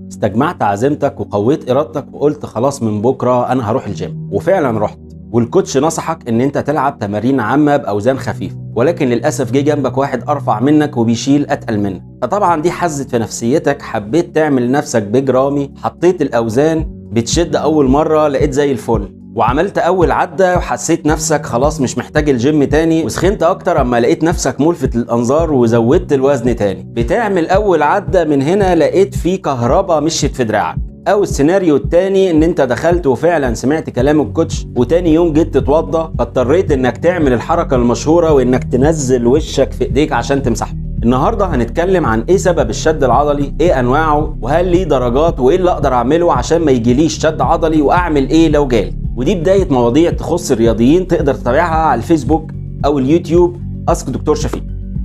استجمعت عزيمتك وقويت ارادتك وقلت خلاص من بكره انا هروح الجيم وفعلا رحت والكوتش نصحك ان انت تلعب تمارين عامه باوزان خفيفه ولكن للاسف جه جنبك واحد ارفع منك وبيشيل اتقل منك فطبعا دي حزت في نفسيتك حبيت تعمل لنفسك بيج رامي حطيت الاوزان بتشد اول مره لقيت زي الفل وعملت اول عده وحسيت نفسك خلاص مش محتاج الجيم تاني وسخنت اكتر اما لقيت نفسك ملفت للانظار وزودت الوزن تاني بتعمل اول عده من هنا لقيت في كهرباء مشيت في دراعك او السيناريو التاني ان انت دخلت وفعلا سمعت كلام الكوتش وتاني يوم جيت تتوضى فاضطريت انك تعمل الحركه المشهوره وانك تنزل وشك في ايديك عشان تمسحه النهارده هنتكلم عن ايه سبب الشد العضلي ايه انواعه وهل ليه درجات وايه اللي اقدر اعمله عشان ما يجيليش شد عضلي واعمل ايه لو جالي ودي بدايه مواضيع تخص الرياضيين تقدر تتابعها على الفيسبوك او اليوتيوب اسك دكتور شفيق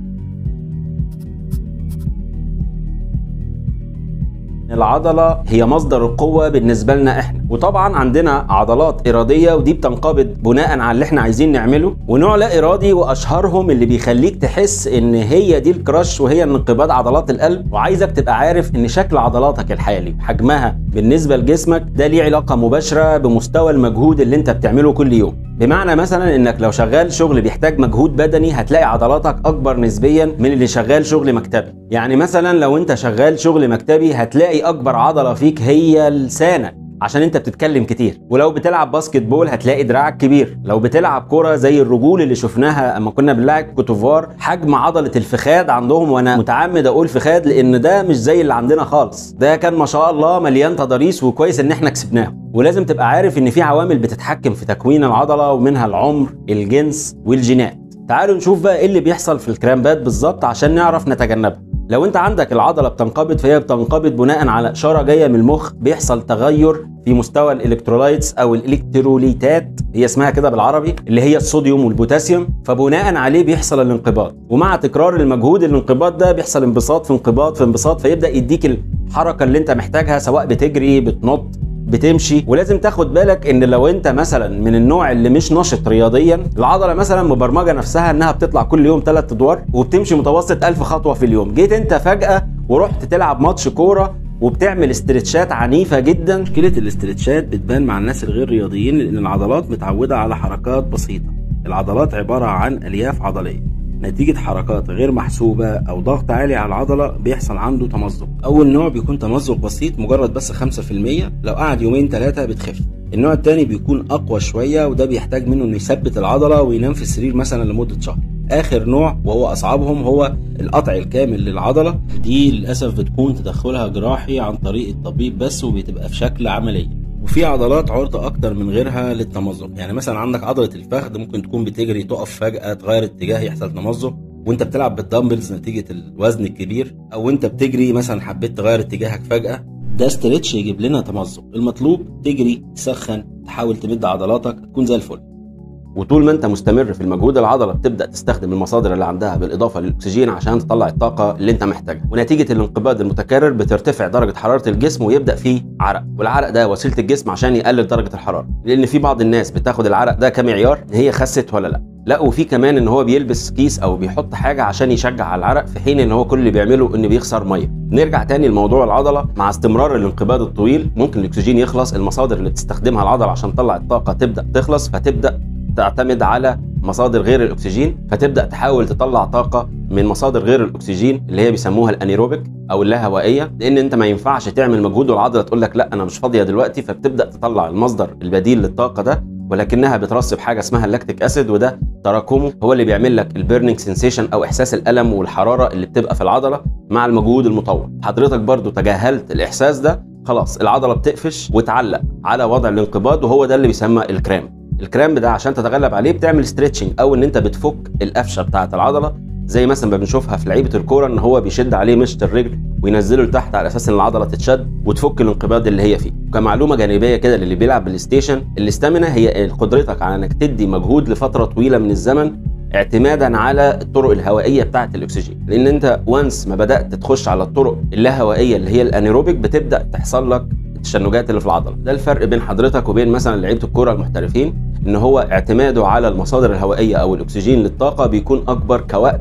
العضلة هي مصدر القوة بالنسبة لنا احنا وطبعا عندنا عضلات إرادية ودي بتنقبض بناء على اللي احنا عايزين نعمله ونوع لا إرادي وأشهرهم اللي بيخليك تحس إن هي دي الكراش وهي انقباض عضلات القلب وعايزك تبقى عارف إن شكل عضلاتك الحالي وحجمها بالنسبة لجسمك ده ليه علاقة مباشرة بمستوى المجهود اللي انت بتعمله كل يوم بمعنى مثلا انك لو شغال شغل بيحتاج مجهود بدني هتلاقي عضلاتك اكبر نسبيا من اللي شغال شغل مكتبي يعني مثلا لو انت شغال شغل مكتبي هتلاقي اكبر عضله فيك هي لسانك عشان انت بتتكلم كتير ولو بتلعب باسكت بول هتلاقي دراعك كبير لو بتلعب كرة زي الرجول اللي شفناها اما كنا بنلعب كوتوفار حجم عضلة الفخاد عندهم وانا متعمد اقول فخاد لان ده مش زي اللي عندنا خالص ده كان ما شاء الله مليان تضاريس وكويس ان احنا كسبناه ولازم تبقى عارف ان في عوامل بتتحكم في تكوين العضلة ومنها العمر الجنس والجينات تعالوا نشوف بقى ايه اللي بيحصل في الكرامبات بالظبط عشان نعرف نتجنبها لو انت عندك العضله بتنقبض فهي بتنقبض بناء على اشاره جايه من المخ بيحصل تغير في مستوى الالكترولايتس او الالكتروليتات هي اسمها كده بالعربي اللي هي الصوديوم والبوتاسيوم فبناء عليه بيحصل الانقباض ومع تكرار المجهود الانقباض ده بيحصل انبساط في انقباض في انبساط فيبدا يديك الحركه اللي انت محتاجها سواء بتجري بتنط بتمشي ولازم تاخد بالك ان لو انت مثلا من النوع اللي مش نشط رياضيا العضله مثلا مبرمجه نفسها انها بتطلع كل يوم ثلاث ادوار وبتمشي متوسط 1000 خطوه في اليوم جيت انت فجاه ورحت تلعب ماتش كوره وبتعمل استرتشات عنيفة جدا مشكلة الاسترتشات بتبان مع الناس الغير رياضيين لأن العضلات متعودة على حركات بسيطة العضلات عبارة عن ألياف عضلية نتيجة حركات غير محسوبة أو ضغط عالي على العضلة بيحصل عنده تمزق أول نوع بيكون تمزق بسيط مجرد بس 5% لو قعد يومين ثلاثة بتخف النوع الثاني بيكون أقوى شوية وده بيحتاج منه إنه يثبت العضلة وينام في السرير مثلا لمدة شهر آخر نوع وهو أصعبهم هو القطع الكامل للعضلة دي للأسف بتكون تدخلها جراحي عن طريق الطبيب بس وبتبقى في شكل عملية وفي عضلات عرضة أكتر من غيرها للتمزق يعني مثلا عندك عضلة الفخذ ممكن تكون بتجري تقف فجأة تغير اتجاه يحصل تمزق وانت بتلعب بالدمبلز نتيجة الوزن الكبير او انت بتجري مثلا حبيت تغير اتجاهك فجأة ده استرتش يجيب لنا تمزق المطلوب تجري تسخن تحاول تمد عضلاتك تكون زي الفل وطول ما انت مستمر في المجهود العضله بتبدا تستخدم المصادر اللي عندها بالاضافه للاكسجين عشان تطلع الطاقه اللي انت محتاجها ونتيجه الانقباض المتكرر بترتفع درجه حراره الجسم ويبدا فيه عرق والعرق ده وسيله الجسم عشان يقلل درجه الحراره لان في بعض الناس بتاخد العرق ده كمعيار ان هي خست ولا لا لا وفي كمان ان هو بيلبس كيس او بيحط حاجه عشان يشجع على العرق في حين ان هو كل اللي بيعمله انه بيخسر ميه نرجع تاني لموضوع العضله مع استمرار الانقباض الطويل ممكن الاكسجين يخلص المصادر اللي بتستخدمها العضله عشان تطلع الطاقه تبدا تخلص فتبدا تعتمد على مصادر غير الاكسجين فتبدا تحاول تطلع طاقه من مصادر غير الاكسجين اللي هي بيسموها الانيروبيك او اللاهوائيه لان انت ما ينفعش تعمل مجهود والعضله تقول لك لا انا مش فاضيه دلوقتي فبتبدا تطلع المصدر البديل للطاقه ده ولكنها بترسب حاجه اسمها اللاكتيك اسيد وده تراكمه هو اللي بيعمل لك البيرنينج سensation او احساس الالم والحراره اللي بتبقى في العضله مع المجهود المطول حضرتك برضو تجاهلت الاحساس ده خلاص العضله بتقفش وتعلق على وضع الانقباض وهو ده اللي بيسمى الكرام الكرامب ده عشان تتغلب عليه بتعمل ستريتشنج او ان انت بتفك القفشه بتاعه العضله زي مثلا ما بنشوفها في لعيبه الكوره ان هو بيشد عليه مشط الرجل وينزله لتحت على اساس ان العضله تتشد وتفك الانقباض اللي هي فيه كمعلومه جانبيه كده للي بيلعب بلاي ستيشن الاستامينا هي قدرتك على انك تدي مجهود لفتره طويله من الزمن اعتمادا على الطرق الهوائيه بتاعه الاكسجين لان انت وانس ما بدات تخش على الطرق اللاهوائيه اللي هي الانيروبيك بتبدا تحصل لك التشنجات اللي في العضله ده الفرق بين حضرتك وبين مثلا لعيبه الكوره المحترفين ان هو اعتماده على المصادر الهوائيه او الاكسجين للطاقه بيكون اكبر كوقت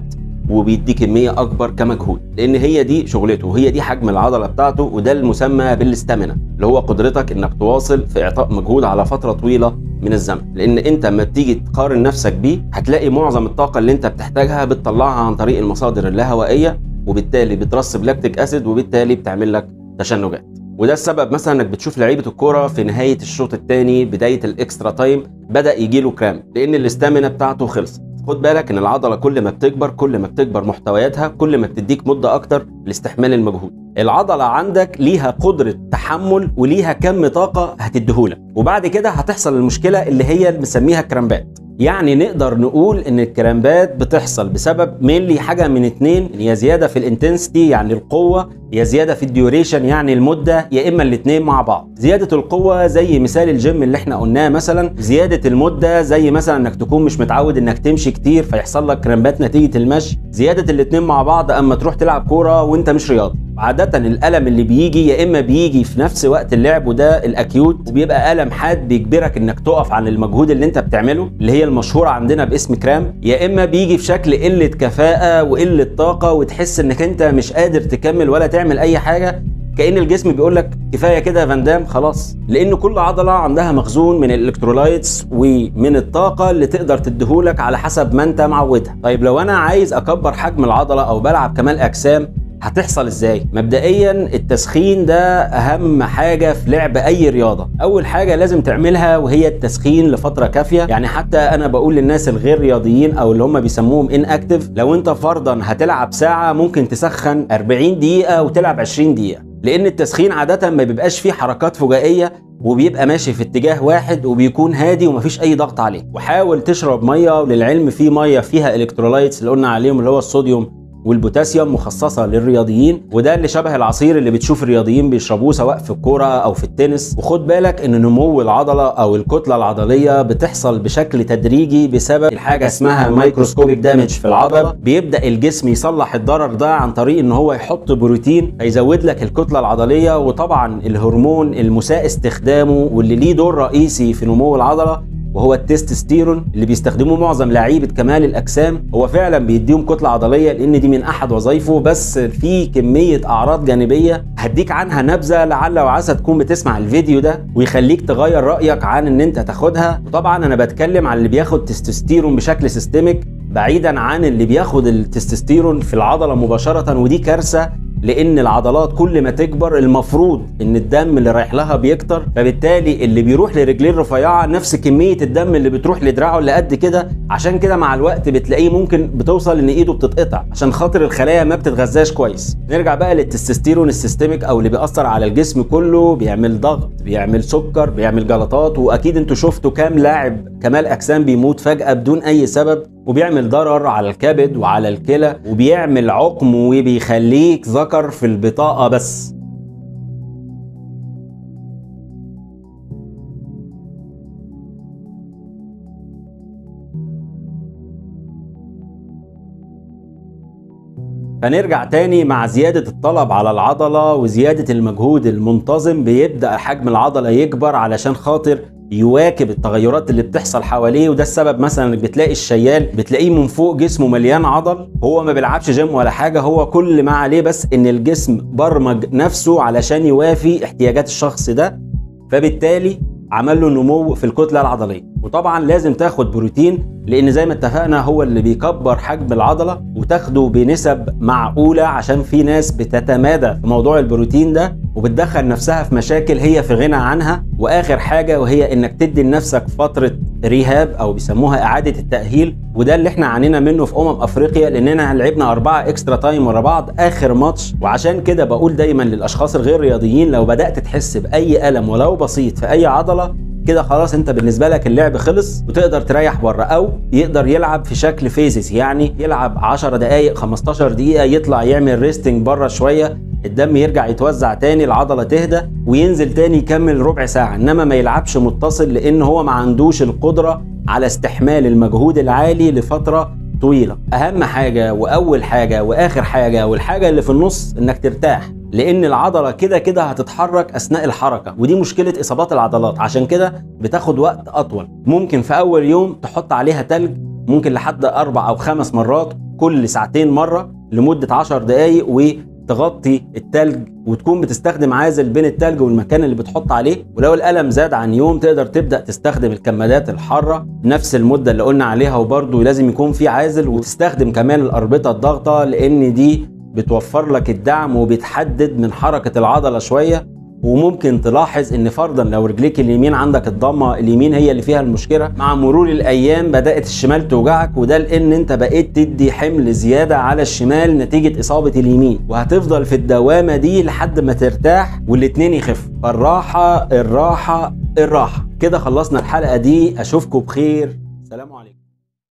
وبيدي كميه اكبر كمجهود لان هي دي شغلته وهي دي حجم العضله بتاعته وده المسمى بالاستامينا اللي هو قدرتك انك تواصل في اعطاء مجهود على فتره طويله من الزمن لان انت لما بتيجي تقارن نفسك بيه هتلاقي معظم الطاقه اللي انت بتحتاجها بتطلعها عن طريق المصادر اللاهوائيه وبالتالي بترسب لاكتيك اسيد وبالتالي بتعمل لك تشنجات وده السبب مثلا انك بتشوف لعيبه الكوره في نهايه الشوط الثاني بدايه الاكسترا تايم بدا يجي له كرام لان الاستامينا بتاعته خلصت خد بالك ان العضله كل ما بتكبر كل ما بتكبر محتوياتها كل ما بتديك مده اكتر لاستحمال المجهود العضله عندك ليها قدره تحمل وليها كم طاقه هتديهولك وبعد كده هتحصل المشكله اللي هي اللي بنسميها كرامبات يعني نقدر نقول ان الكرامبات بتحصل بسبب مينلي حاجه من اتنين يا زياده في الانتنسيتي يعني القوه يا زياده في الديوريشن يعني المده يا اما الاتنين مع بعض زياده القوه زي مثال الجيم اللي احنا قلناه مثلا زياده المده زي مثلا انك تكون مش متعود انك تمشي كتير فيحصل لك كرامبات نتيجه المشي زياده الاتنين مع بعض اما تروح تلعب كوره وانت مش رياضي عادة الألم اللي بيجي يا إما بيجي في نفس وقت اللعب وده الأكيوت وبيبقى ألم حاد بيجبرك إنك تقف عن المجهود اللي أنت بتعمله اللي هي المشهورة عندنا باسم كرام يا إما بيجي في شكل قلة كفاءة وقلة طاقة وتحس إنك أنت مش قادر تكمل ولا تعمل أي حاجة كأن الجسم بيقول لك كفايه كده يا فاندام خلاص لان كل عضله عندها مخزون من الالكترولايتس ومن الطاقه اللي تقدر تديهولك على حسب ما انت معودها طيب لو انا عايز اكبر حجم العضله او بلعب كمال اجسام هتحصل ازاي مبدئيا التسخين ده اهم حاجه في لعب اي رياضه اول حاجه لازم تعملها وهي التسخين لفتره كافيه يعني حتى انا بقول للناس الغير رياضيين او اللي هم بيسموهم ان اكتف لو انت فرضا هتلعب ساعه ممكن تسخن 40 دقيقه وتلعب 20 دقيقه لان التسخين عاده ما بيبقاش فيه حركات فجائيه وبيبقى ماشي في اتجاه واحد وبيكون هادي ومفيش اي ضغط عليه وحاول تشرب ميه وللعلم في ميه فيها الكترولايتس اللي قلنا عليهم اللي هو الصوديوم والبوتاسيوم مخصصه للرياضيين وده اللي شبه العصير اللي بتشوف الرياضيين بيشربوه سواء في الكوره او في التنس وخد بالك ان نمو العضله او الكتله العضليه بتحصل بشكل تدريجي بسبب الحاجه اسمها مايكروسكوبيك دامج في العضله بيبدا الجسم يصلح الضرر ده عن طريق ان هو يحط بروتين فيزود لك الكتله العضليه وطبعا الهرمون المساء استخدامه واللي ليه دور رئيسي في نمو العضله وهو التستوستيرون اللي بيستخدموه معظم لعيبه كمال الاجسام هو فعلا بيديهم كتله عضليه لان دي من احد وظائفه بس في كميه اعراض جانبيه هديك عنها نبذه لعل وعسى تكون بتسمع الفيديو ده ويخليك تغير رايك عن ان انت تاخدها وطبعا انا بتكلم عن اللي بياخد تستوستيرون بشكل سيستميك بعيدا عن اللي بياخد التستوستيرون في العضله مباشره ودي كارثه لان العضلات كل ما تكبر المفروض ان الدم اللي رايح لها بيكتر فبالتالي اللي بيروح لرجليه الرفيعه نفس كميه الدم اللي بتروح لدراعه اللي قد كده عشان كده مع الوقت بتلاقيه ممكن بتوصل ان ايده بتتقطع عشان خاطر الخلايا ما بتتغذاش كويس نرجع بقى للتستوستيرون السيستميك او اللي بيأثر على الجسم كله بيعمل ضغط بيعمل سكر بيعمل جلطات واكيد انتوا شفتوا كام لاعب كمال اجسام بيموت فجاه بدون اي سبب وبيعمل ضرر على الكبد وعلى الكلى وبيعمل عقم وبيخليك ذكر في البطاقه بس فنرجع تاني مع زيادة الطلب على العضلة وزيادة المجهود المنتظم بيبدأ حجم العضلة يكبر علشان خاطر يواكب التغيرات اللي بتحصل حواليه وده السبب مثلا انك بتلاقي الشيال بتلاقيه من فوق جسمه مليان عضل هو ما بيلعبش جيم ولا حاجه هو كل ما عليه بس ان الجسم برمج نفسه علشان يوافي احتياجات الشخص ده فبالتالي عمل له نمو في الكتله العضليه وطبعا لازم تاخد بروتين لان زي ما اتفقنا هو اللي بيكبر حجم العضله وتاخده بنسب معقوله عشان في ناس بتتمادى في موضوع البروتين ده وبتدخل نفسها في مشاكل هي في غنى عنها واخر حاجه وهي انك تدي لنفسك فتره ريهاب او بيسموها اعاده التاهيل وده اللي احنا عانينا منه في امم افريقيا لاننا لعبنا اربعه اكسترا تايم ورا بعض اخر ماتش وعشان كده بقول دايما للاشخاص الغير رياضيين لو بدات تحس باي الم ولو بسيط في اي عضله كده خلاص انت بالنسبه لك اللعب خلص وتقدر تريح بره او يقدر يلعب في شكل فيزز يعني يلعب 10 دقائق 15 دقيقه يطلع يعمل ريستنج بره شويه الدم يرجع يتوزع تاني العضله تهدى وينزل تاني يكمل ربع ساعه انما ما يلعبش متصل لان هو ما عندوش القدره على استحمال المجهود العالي لفتره طويله اهم حاجه واول حاجه واخر حاجه والحاجه اللي في النص انك ترتاح لان العضله كده كده هتتحرك اثناء الحركه ودي مشكله اصابات العضلات عشان كده بتاخد وقت اطول ممكن في اول يوم تحط عليها تلج ممكن لحد اربع او خمس مرات كل ساعتين مره لمده 10 دقائق وتغطي التلج وتكون بتستخدم عازل بين التلج والمكان اللي بتحط عليه ولو الالم زاد عن يوم تقدر تبدا تستخدم الكمادات الحاره نفس المده اللي قلنا عليها وبرده لازم يكون في عازل وتستخدم كمان الاربطه الضغطه لان دي بتوفر لك الدعم وبتحدد من حركه العضله شويه وممكن تلاحظ ان فرضا لو رجليك اليمين عندك الضمه اليمين هي اللي فيها المشكله مع مرور الايام بدات الشمال توجعك وده لان انت بقيت تدي حمل زياده على الشمال نتيجه اصابه اليمين وهتفضل في الدوامه دي لحد ما ترتاح والاتنين يخفوا فالراحه الراحه الراحه كده خلصنا الحلقه دي اشوفكم بخير سلام عليكم